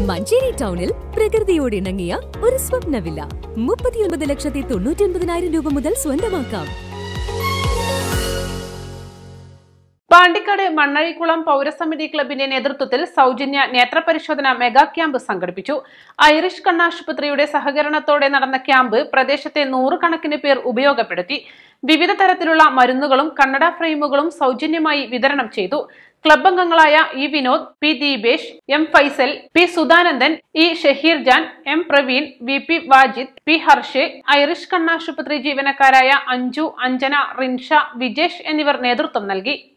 മഞ്ചേരി ടൗണിൽ പ്രകൃതിയോട് ഇണങ്ങിയ ഒരു സ്വപ്ന വില്ല മുപ്പത്തിയൊൻപത് ലക്ഷത്തി തൊണ്ണൂറ്റി ഒൻപതിനായിരം രൂപ മുതൽ സ്വന്തമാക്കാം പാണ്ടിക്കാട് മണ്ണഴിക്കുളം പൗരസമിതി ക്ലബിന്റെ നേതൃത്വത്തിൽ സൗജന്യ നേത്രപരിശോധന മെഗാ ക്യാമ്പ് സംഘടിപ്പിച്ചു ഐറിഷ് കണ്ണാശുപത്രിയുടെ സഹകരണത്തോടെ നടന്ന ക്യാമ്പ് പ്രദേശത്തെ നൂറുകണക്കിന് പേർ ഉപയോഗപ്പെടുത്തി വിവിധ തരത്തിലുള്ള മരുന്നുകളും കണ്ണട ഫ്രെയിമുകളും സൗജന്യമായി വിതരണം ചെയ്തു ക്ലബ് അംഗങ്ങളായ E Vinod P Deepesh M Faisal P Sudhanandan E Shaheer Jan M Praveen V P Wajid P Harsh Irish കണ്ണാശുപത്രി ജീവനക്കാരായ അഞ്ജു അഞ്ജന റിൻഷ വിജേഷ് എന്നിവർ നേതൃത്വം നൽകി